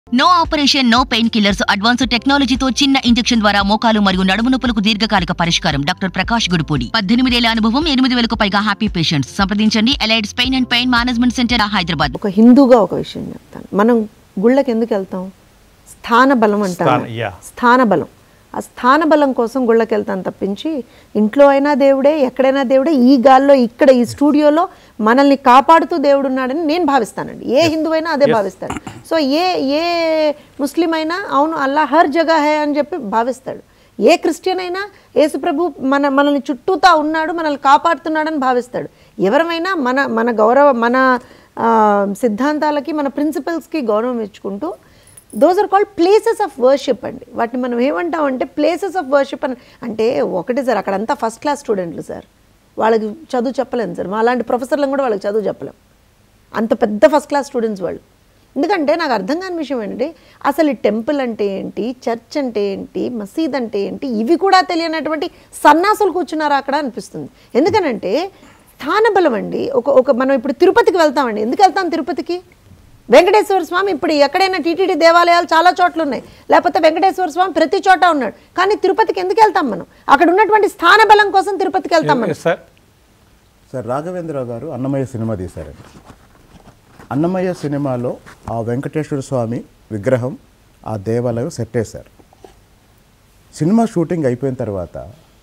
No operation no pain killers advance టెక్నాలజీతో చిన్న injection ద్వారా మోకాలు మరియు నడుము నొప్పులకు దీర్ఘకాలిక పరిష్కారం డాక్టర్ ప్రకాష్ గుడిపూడి పద్దెనిమిదేళ్ల అనుభవం ఎనిమిది వేలకు పైగా హ్యాపీ పేషెంట్స్ సంప్రదించండి Allieds pain and pain management centre Hyderabad ఒక హిందూగా ఒక విషయం చెప్తాను మనం గుళ్ళకి ఎందుకు వెళ్తాం స్థాన బలం అంటాం స్థాన- yeah. స్థాన బలం ఆ స్థాన బలం కోసం గుళ్ళకి వెళ్తాను తప్పించి ఇంట్లో అయినా దేవుడే ఎక్కడైనా దేవుడే ఈ గాల్లో ఇక్కడ ఈ స్టూడియోలో మనల్ని కాపాడుతూ దేవుడు ఉన్నాడని నేను భావిస్తానండి ఏ హిందువైనా అదే భావిస్తాడు సో ఏ ఏ ముస్లిం అయినా అవును అల్లా హర్ జగా హే అని చెప్పి భావిస్తాడు ఏ క్రిస్టియన్ అయినా యేసుప్రభు మన మనల్ని చుట్టూతా ఉన్నాడు మనల్ని కాపాడుతున్నాడని భావిస్తాడు ఎవరమైనా మన మన గౌరవ మన ఆ, సిద్ధాంతాలకి మన ప్రిన్సిపల్స్కి గౌరవం ఇచ్చుకుంటూ those are called places of worship అండి వాటిని మనం ఏమంటాం అంటే ప్లేసెస్ ఆఫ్ వర్షిప్ అని అంటే ఒకటి సార్ అక్కడంతా ఫస్ట్ క్లాస్ స్టూడెంట్లు సార్ వాళ్ళకి చదువు చెప్పలేము సార్ మా అలాంటి ప్రొఫెసర్లను కూడా వాళ్ళకి చదువు చెప్పలేం అంత పెద్ద ఫస్ట్ క్లాస్ స్టూడెంట్స్ వాళ్ళు ఎందుకంటే నాకు అర్థం కాని విషయం ఏంటంటే అసలు ఈ టెంపుల్ అంటే ఏంటి చర్చ్ అంటే ఏంటి మసీద్ అంటే ఏంటి ఇవి కూడా తెలియనటువంటి సన్నాసులు కూర్చున్నారా అక్కడ అనిపిస్తుంది ఎందుకనంటే స్థానబలం అండి ఒక ఒక మనం ఇప్పుడు తిరుపతికి వెళ్తామండి ఎందుకు వెళ్తాం తిరుపతికి వెంకటేశ్వర స్వామి ఇప్పుడు ఎక్కడైనా టీటీడీ దేవాలయాలు చాలా చోట్ల ఉన్నాయి లేకపోతే వెంకటేశ్వర స్వామి ప్రతి చోట ఉన్నాడు కానీ తిరుపతికి ఎందుకు వెళ్తాం మనం అక్కడ ఉన్నటువంటి స్థానబలం కోసం తిరుపతికి వెళ్తాం మనం ఎస్ సార్ సార్ రాఘవేంద్రరావు గారు అన్నమయ్య సినిమా తీశారండి అన్నమయ్య సినిమాలో ఆ వెంకటేశ్వర స్వామి విగ్రహం ఆ దేవాలయం సెట్ వేశారు సినిమా షూటింగ్ అయిపోయిన తర్వాత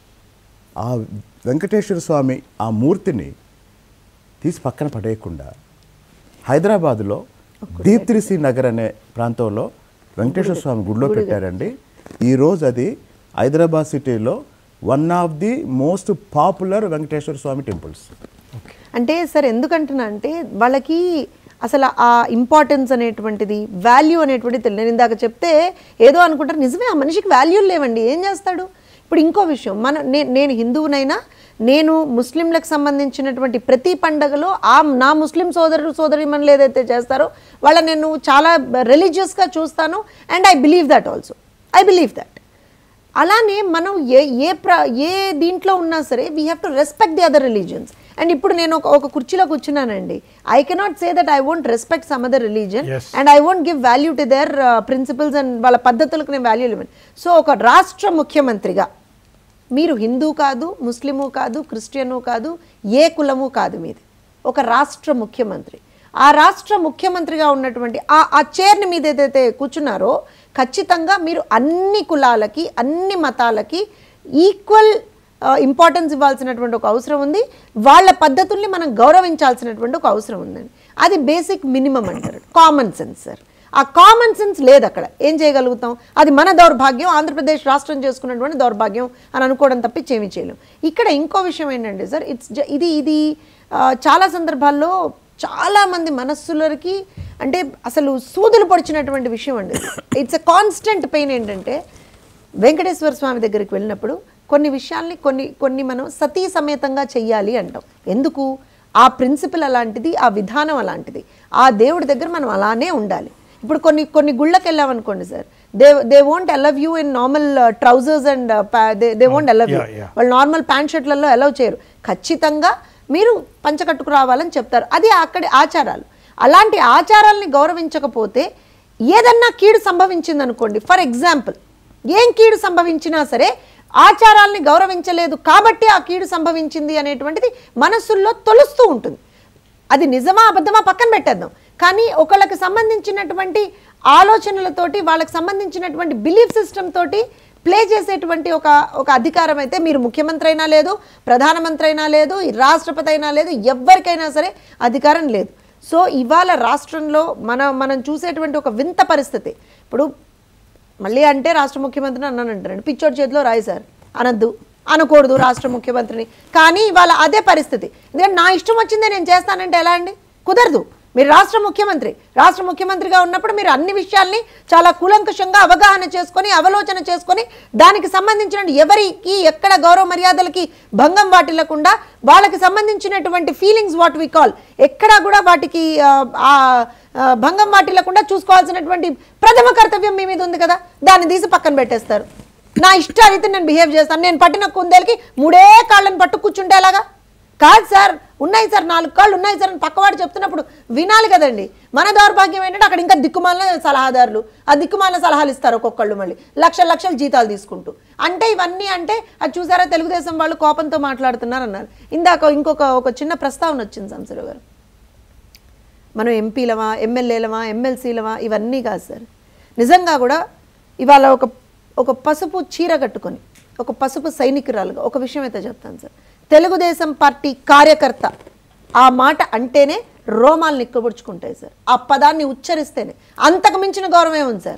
ఆ వెంకటేశ్వర స్వామి ఆ మూర్తిని తీసి పక్కన పడేయకుండా హైదరాబాదులో దీప్తిరిసి నగర్ అనే ప్రాంతంలో వెంకటేశ్వర స్వామి గుడిలో పెట్టారండి ఈరోజు అది హైదరాబాద్ సిటీలో one of the most popular Venkateswara Swamy temples అంటే సార్ ఎందుకంటున్నా అంటే వాళ్ళకి అసలు ఆ ఇంపార్టెన్స్ అనేటువంటిది వాల్యూ అనేటువంటిది తెలియదు నేను ఇందాక చెప్తే ఏదో అనుకుంటారు నిజమే ఆ మనిషికి వాల్యూ లేవండి ఏం చేస్తాడు ఇప్పుడు ఇంకో విషయం మన నే- నేను హిందువునైనా నేను ముస్లింలకు సంబంధించినటువంటి ప్రతి పండగలో ఆ నా ముస్లిం సోదరుడు సోదరిమణులు ఏదైతే చేస్తారో వాళ్ళ నేను చాలా రిలీజియస్గా చూస్తాను and I believe that also I believe that అలానే మనం ఏ ఏ ప్ర ఏ దీంట్లో ఉన్నా సరే we have to respect the other religions and ఇప్పుడు నేను ఒక ఒక కుర్చీలో కూర్చున్నానండి I cannot say that I won't respect some other religion Yes. And I won't give value to their principles and వాళ్ళ పద్ధతులకు నేను వాల్యూ ఇవ్వను సో ఒక రాష్ట్ర ముఖ్యమంత్రిగా మీరు హిందూ కాదు ముస్లిము కాదు క్రిస్టియను కాదు ఏ కులము కాదు మీది ఒక రాష్ట్ర ముఖ్యమంత్రి ఆ రాష్ట్ర ముఖ్యమంత్రిగా ఉన్నటువంటి ఆ ఆ చైర్ని మీద ఏదైతే కూర్చున్నారో ఖచ్చితంగా మీరు అన్ని కులాలకి అన్ని మతాలకి ఈక్వల్ ఇంపార్టెన్స్ ఇవ్వాల్సినటువంటి ఒక అవసరం ఉంది వాళ్ళ పద్ధతుల్ని మనం గౌరవించాల్సినటువంటి ఒక అవసరం ఉందండి అది బేసిక్ మినిమం అంటారు కామన్ సెన్స్ సార్ ఆ కామన్ సెన్స్ లేదు అక్కడ ఏం చేయగలుగుతాం అది మన దౌర్భాగ్యం ఆంధ్రప్రదేశ్ రాష్ట్రం చేసుకున్నటువంటి దౌర్భాగ్యం అని అనుకోవడం తప్పించి ఏమీ చేయలేం ఇక్కడ ఇంకో విషయం ఏంటంటే సార్ ఇట్స్ ఇది ఇది ఆ, చాలా సందర్భాల్లో చాలామంది మనస్సులకి అంటే అసలు సూదులు పొడిచినటువంటి విషయం అండి ఇట్స్ ఎ కాన్స్టెంట్ పెయిన్ ఏంటంటే వెంకటేశ్వర స్వామి దగ్గరికి వెళ్ళినప్పుడు కొన్ని విషయాల్ని కొన్ని కొన్ని మనం సతీ సమేతంగా చెయ్యాలి అంటాం ఎందుకు ఆ ప్రిన్సిపల్ అలాంటిది ఆ విధానం అలాంటిది ఆ దేవుడి దగ్గర మనం అలానే ఉండాలి ఇప్పుడు కొన్ని కొన్ని గుళ్ళకి వెళ్ళామనుకోండి sir they they won't allow you in normal trousers and they they won't allow you Yeah, yeah. వాళ్ళు నార్మల్ ప్యాంట్ షర్ట్లలో అలౌ చేయరు ఖచ్చితంగా మీరు పంచకట్టుకు రావాలని చెప్తారు అది అక్కడి ఆచారాలు అలాంటి ఆచారాల్ని గౌరవించకపోతే ఏదన్నా కీడు సంభవించింది అనుకోండి ఫర్ ఎగ్జాంపుల్ ఏం కీడు సంభవించినా సరే ఆచారాల్ని గౌరవించలేదు కాబట్టి ఆ కీడు సంభవించింది అనేటువంటిది మనస్సుల్లో తొలుస్తూ ఉంటుంది అది నిజమా అబద్ధమా పక్కన పెట్టేద్దాం కానీ ఒకళ్ళకి సంబంధించినటువంటి ఆలోచనలతోటి వాళ్ళకి సంబంధించినటువంటి బిలీఫ్ సిస్టమ్ తోటి ప్లే చేసేటువంటి ఒక ఒక అధికారం అయితే మీరు ముఖ్యమంత్రి అయినా లేదు ప్రధానమంత్రి అయినా లేదు ఈ రాష్ట్రపతి అయినా లేదు ఎవరికైనా సరే అధికారం లేదు సో ఇవాళ రాష్ట్రంలో మన మనం చూసేటువంటి ఒక వింత పరిస్థితి ఇప్పుడు మళ్ళీ అంటే రాష్ట్ర ముఖ్యమంత్రిని అన్నాను అంటారండి పిచ్చోడి చేతిలో రాయి సార్ అనద్దు అనకూడదు రాష్ట్ర ముఖ్యమంత్రిని కానీ ఇవాళ అదే పరిస్థితి ఎందుకంటే నా ఇష్టం వచ్చిందే నేను చేస్తానంటే ఎలా అండి కుదరదు మీరు రాష్ట్ర ముఖ్యమంత్రి రాష్ట్ర ముఖ్యమంత్రిగా ఉన్నప్పుడు మీరు అన్ని విషయాల్ని చాలా కూలంకషంగా అవగాహన చేసుకొని అవలోచన చేసుకొని దానికి సంబంధించిన ఎవరికి ఎక్కడ గౌరవ మర్యాదలకి భంగం వాటిల్లకుండా వాళ్ళకి సంబంధించినటువంటి ఫీలింగ్స్ వాట్ వి కాల్ ఎక్కడా కూడా వాటికి ఆ, ఆ, ఆ, భంగం వాటిల్లకుండా చూసుకోవాల్సినటువంటి ప్రథమ కర్తవ్యం మీ మీద ఉంది కదా దాన్ని తీసి పక్కన పెట్టేస్తారు నా ఇష్టారీతి నేను బిహేవ్ చేస్తాను నేను పట్టిన కుందేలకి మూడే కాళ్ళని పట్టు కూర్చుంటే ఎలాగా కాదు సార్ ఉన్నాయి సార్ నాలుగు కాళ్ళు ఉన్నాయి సార్ అని పక్కవాడు చెప్తున్నప్పుడు వినాలి కదండి మన దౌర్భాగ్యం ఏంటంటే అక్కడ ఇంకా దిక్కుమాలిన సలహాదారులు ఆ దిక్కుమాలిన సలహాలు ఇస్తారు ఒక్కొక్కళ్ళు మళ్ళీ లక్షల లక్షల జీతాలు తీసుకుంటూ అంటే ఇవన్నీ అంటే అది చూసారా తెలుగుదేశం వాళ్ళు కోపంతో మాట్లాడుతున్నారు అన్నారు ఇందాక ఇంకొక ఒక చిన్న ప్రస్తావన వచ్చింది సంసరావు గారు మనం ఎంపీలమా ఎమ్మెల్యేలమా ఎమ్మెల్సీలమా ఇవన్నీ కాదు సార్ నిజంగా కూడా ఇవాళ ఒక ఒక పసుపు చీర కట్టుకొని ఒక పసుపు సైనికురాలుగా ఒక విషయం అయితే చెప్తాను సార్ తెలుగుదేశం పార్టీ కార్యకర్త ఆ మాట అంటేనే రోమాలు నిక్కబుడుచుకుంటాయి సార్ ఆ పదాన్ని ఉచ్చరిస్తేనే అంతకు మించిన గౌరవమే ఉంది సార్